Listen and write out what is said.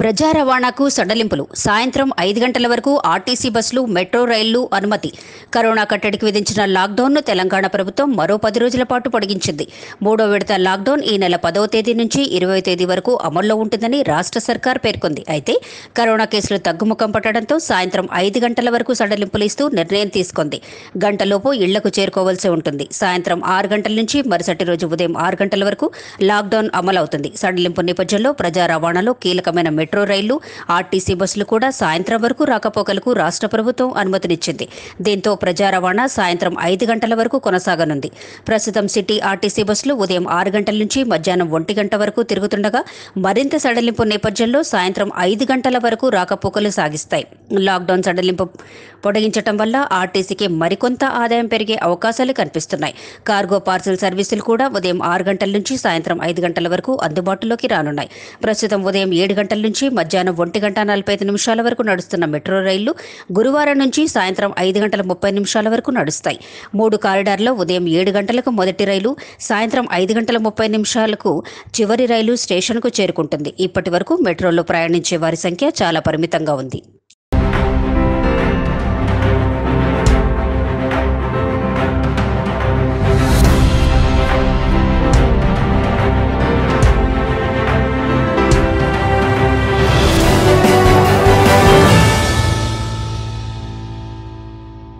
ప్రజా రవాణాకు సడలింపులు సాయంత్రం ఐదు గంటల వరకు ఆర్టీసీ బస్సులు మెట్రో రైళ్లు అనుమతి కరోనా కట్టడికి విధించిన లాక్డౌన్ను తెలంగాణ ప్రభుత్వం మరో పది రోజుల పాటు పొడిగించింది మూడో విడత లాక్డౌన్ ఈ నెల పదవ తేదీ నుంచి ఇరవై తేదీ వరకు అమల్లో ఉంటుందని రాష్ట్ర సర్కార్ పేర్కొంది అయితే కరోనా కేసులు తగ్గుముఖం పట్టడంతో సాయంత్రం ఐదు గంటల వరకు సడలింపులు ఇస్తూ నిర్ణయం తీసుకుంది గంటలోపు ఇళ్లకు చేరుకోవాల్సి ఉంటుంది సాయంత్రం ఆరు గంటల నుంచి మరుసటి రోజు ఉదయం ఆరు గంటల వరకు లాక్డౌన్ అమలవుతుంది సడలింపు నేపథ్యంలో ప్రజా రవాణాలో కీలకమైన మెట్రో రైళ్లు ఆర్టీసీ బస్సులు కూడా సాయంత్రం వరకు రాకపోకలకు రాష్ట్ర ప్రభుత్వం అనుమతినిచ్చింది దీంతో ప్రజా రవాణా సాయంత్రం ఐదు గంటల వరకు కొనసాగనుంది ప్రస్తుతం సిటీ ఆర్టీసీ బస్సులు ఉదయం ఆరు గంటల నుంచి మధ్యాహ్నం ఒంటి గంట వరకు తిరుగుతుండగా మరింత సడలింపు నేపథ్యంలో సాయంత్రం ఐదు గంటల వరకు రాకపోకలు సాగిస్తాయి లాక్డౌన్ సడలింపు పొడిగించడం వల్ల ఆర్టీసీకి మరికొంత ఆదాయం పెరిగే అవకాశాలు కనిపిస్తున్నాయి కార్గో పార్సల్ సర్వీసులు కూడా ఉదయం ఆరు గంటల నుంచి సాయంత్రం ఐదు గంటల వరకు అందుబాటులోకి రానున్నాయి ప్రస్తుతం ఉదయం ఏడు గంటల నుంచి మధ్యాహ్నం ఒంటి గంట నలభై ఐదు నిమిషాల వరకు నడుస్తున్న మెట్రో రైళ్లు గురువారం నుంచి సాయంత్రం ఐదు గంటల ముప్పై నిమిషాల వరకు నడుస్తాయి మూడు కారిడార్లో ఉదయం ఏడు గంటలకు మొదటి రైలు సాయంత్రం ఐదు గంటల ముప్పై నిమిషాలకు చివరి రైలు స్టేషన్కు చేరుకుంటుంది ఇప్పటి వరకు మెట్రోలో ప్రయాణించే వారి సంఖ్య చాలా పరిమితంగా ఉంది